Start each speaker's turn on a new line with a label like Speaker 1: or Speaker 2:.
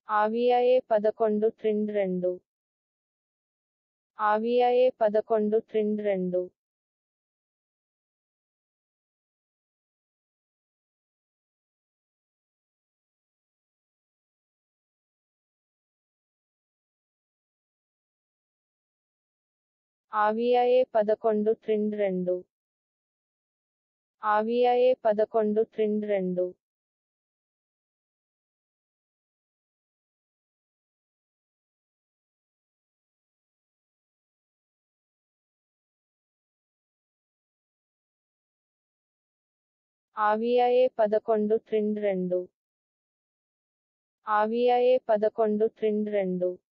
Speaker 1: ఆవియాయే పదకొండు ట్రిండ్ రెండు ఆవియాయే పదకొండు ట్రిండ్ రెండు ఆవియాయే పదకొండు ట్రిండ్ రెండు ఆవియాయే పదకొండు ట్రిండ్ రెండు ఆవియాయే పదకొండు ట్రిండ్ రెండు ఆవియాయే పదకొండు ట్రిండ్ రెండు